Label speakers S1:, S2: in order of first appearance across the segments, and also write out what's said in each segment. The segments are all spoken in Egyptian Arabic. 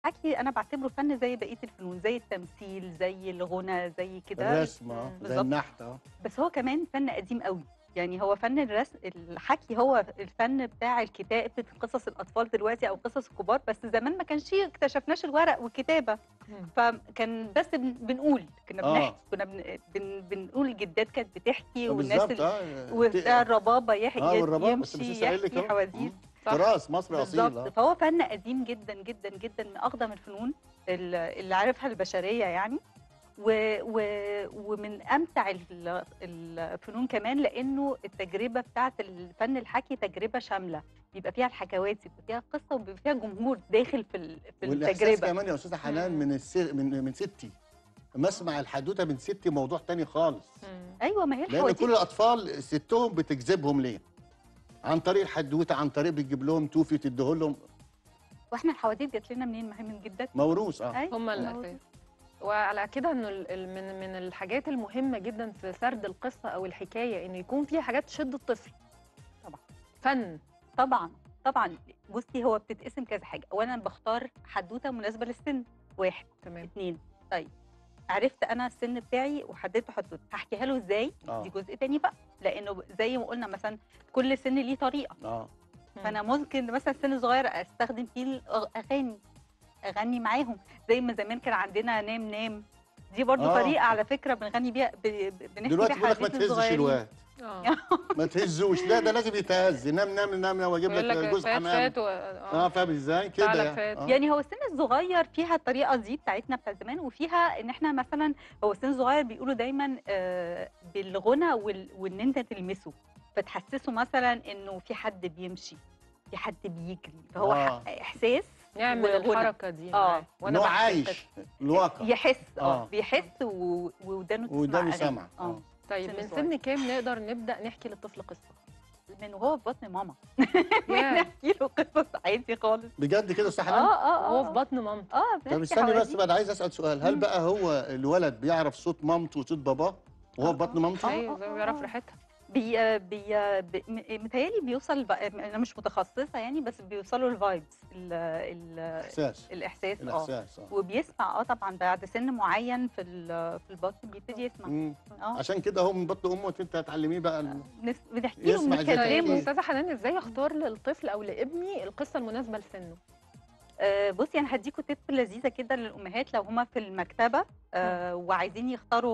S1: الحكي انا بعتبره فن زي بقيه الفنون زي التمثيل زي الغنى زي كده
S2: الرسم اه زي
S1: بالظبط.
S2: النحت اه
S1: بس هو كمان فن قديم قوي يعني هو فن الرسم الحكي هو الفن بتاع الكتابة قصص الأطفال دلوقتي أو قصص الكبار بس زمان ما كانش اكتشفناش الورق والكتابة
S3: مم.
S1: فكان بس بن- بنقول كنا
S2: آه.
S1: بنحكي كنا بن بن بنقول الجدات كانت بتحكي والناس
S2: بالظبط
S1: ال-
S2: اه
S1: وبتاع الربابة يح-
S2: اه والرباب بس
S1: يمشي
S2: مش لسه قايل لك
S1: يحكي
S2: أهو.
S1: حواديت
S2: مم.
S3: صح.
S2: تراث مصري اصيل
S1: بالظبط
S2: اه
S1: فهو فن قديم جدا جدا جدا من اقدم الفنون ال- اللي عارفها البشريه يعني و و ومن امتع ال- الفنون كمان لانه التجربه بتاعت الفن الحكي تجربه شامله بيبقى فيها الحكوات بيبقى فيها قصه وبيبقى فيها جمهور داخل في ال- في
S2: والاحساس
S1: التجربه
S2: كمان يا استاذه حنان
S3: مم.
S2: من السر من من ستي لما اسمع الحدوته من ستي موضوع تاني خالص
S3: مم.
S1: ايوه ما هي
S2: لان
S1: الحواديت
S2: كل الاطفال ستهم بتجذبهم ليه عن طريق الحدوته عن طريق بتجيب لهم توفي تديه لهم
S1: واحنا الحواديت جات لنا منين ما هي من جدات
S2: موروث اه
S1: أيوة،
S3: هم
S1: موروث.
S3: الاساس وعلى كده انه ال- ال- من من الحاجات المهمه جدا في سرد القصه او الحكايه انه يكون فيها حاجات تشد الطفل
S1: طبعا.
S3: فن
S1: طبعا طبعا بصي هو بتتقسم كذا حاجه اولا بختار حدوته مناسبه للسن واحد
S3: تمام
S1: اتنين طيب عرفت انا السن بتاعي وحددت حدود هحكيها له ازاي
S2: اه
S1: دي جزء تاني بقى لانه زي ما قلنا مثلا كل سن ليه طريقه
S2: اه
S1: فانا ممكن مثلا سن صغير استخدم فيه الاغاني اغني معاهم زي ما زمان كان عندنا نام نام دي برضو
S2: آه.
S1: طريقه على فكره بنغني بيها ب- ب- بنحكي
S2: دلوقتي
S1: بيها
S2: بيقول لك ما
S1: حديث
S2: تهزش
S1: الصغيرين.
S2: الواد
S3: اه
S2: ما تهزوش لا ده لازم يتهز نام نام نام نام واجيب
S3: يقول
S2: لك
S3: لك
S2: جوز
S3: فات
S2: حمام
S3: فات و...
S2: اه فاهم ازاي كده
S3: فعلا
S2: يعني.
S3: فات.
S2: آه.
S1: يعني هو السن الصغير فيها الطريقه دي بتاعتنا بتاع زمان وفيها ان احنا مثلا هو السن الصغير بيقولوا دايما آه، بالغنى وال- وان انت تلمسه فتحسسه مثلا انه في حد بيمشي في حد بيجري فهو
S2: آه.
S1: ح- احساس
S3: يعمل
S1: وغنى.
S3: الحركه دي
S1: آه.
S3: معاه.
S2: ان هو
S3: بحكي
S2: عايش
S3: القصة.
S2: الواقع
S1: يحس اه
S2: آه.
S1: بيحس و- ودانه تسمع
S2: ودانه
S1: أغاني.
S2: سمع
S1: اه
S2: اه
S3: طيب
S1: سن
S3: من
S1: صغير.
S3: سن كام نقدر نبدا نحكي للطفل قصه
S1: من وهو في بطن ماما
S3: ياه.
S1: نحكي له قصص عادي خالص
S2: بجد كده يا استاذ
S1: اه
S2: حنان
S1: اه
S3: وهو في
S1: اه
S3: بطن مامته
S1: اه
S2: طب
S1: بنحكي
S2: استني بس
S1: حواديت.
S2: بقى انا عايز اسال سؤال هل
S1: مم.
S2: بقى هو الولد بيعرف صوت مامته وصوت باباه وهو في بطن مامته
S1: آه،
S3: ايوه زي ما بيعرف
S1: آه.
S3: ريحتها
S1: بي بي بي م- متهيألي بيوصل بقى انا مش متخصصه يعني بس بيوصلوا الفايبس ال ال
S2: احساس
S1: الاحساس اه
S2: الاحساس اه
S1: وبيسمع اه طبعا بعد سن معين في ال- في البطن بيبتدي يسمع
S2: مم.
S1: اه
S2: عشان كده هو من بطن امه انت هتعلميه بقى ال-
S1: نس- بنحكي له
S2: يسمع زي
S3: طيب
S2: كلامه.
S1: بنكلمه
S3: استاذه حنان ازاي اختار للطفل او لابني القصه المناسبه لسنه
S1: آه بصي انا هديكوا تip لذيذه كده للامهات لو هما في المكتبه آه وعايزين يختاروا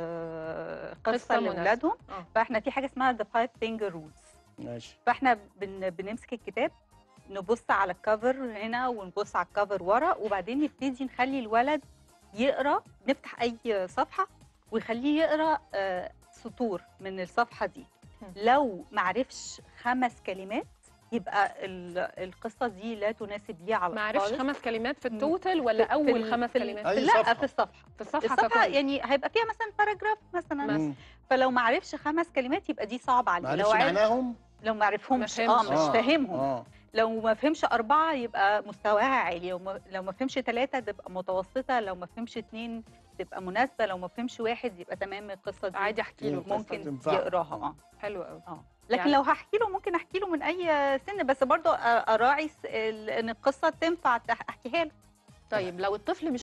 S1: آه
S3: قصة
S1: قصه
S3: مناسبة.
S1: لاولادهم
S3: اه
S1: فاحنا في حاجه اسمها the five finger rules
S2: ماشي
S1: فاحنا بن بنمسك الكتاب نبص على الكفر هنا ونبص على الكفر ورا وبعدين نبتدي نخلي الولد يقرا نفتح اي صفحه ويخليه يقرا آه، سطور من الصفحه دي
S3: مم.
S1: لو معرفش خمس كلمات يبقى ال- القصه دي لا تناسب ليه على
S3: ما عرفش
S1: خالص.
S3: خمس كلمات في
S1: مم.
S3: التوتال ولا
S1: في
S3: اول
S1: ال-
S3: خمس
S1: في ال-
S3: كلمات
S2: أي
S1: في لا
S2: صفحة.
S1: في الصفحه
S3: في الصفحه
S1: الصفحه
S3: ككل
S1: يعني هيبقى فيها مثلا باراجراف مثلا
S3: مثلا.
S2: مم.
S1: فلو ما عرفش خمس كلمات يبقى دي صعب عليه
S2: معلش
S1: لو عرف
S2: معناهم
S1: لو ما عرفهمش
S3: ما
S1: اه
S3: فهمش.
S1: مش
S2: آه.
S1: فاهمهم
S2: اه
S1: لو ما فهمش أربعة يبقى مستواها عالي لو ما, لو ما فهمش ثلاثة تبقى متوسطة لو ما فهمش اتنين تبقى مناسبة لو ما فهمش واحد يبقى تمام القصة دي
S3: عادي احكي له
S2: مم.
S3: القصة
S1: ممكن
S3: دي.
S2: تنفع.
S1: يقراها اه
S3: حلو قوي
S1: اه لكن
S3: يعني-
S1: لو هحكي له ممكن احكي له من اي سن بس برضه اراعي س- ال- ان القصه تنفع تح- احكيها له
S3: طيب لو الطفل مش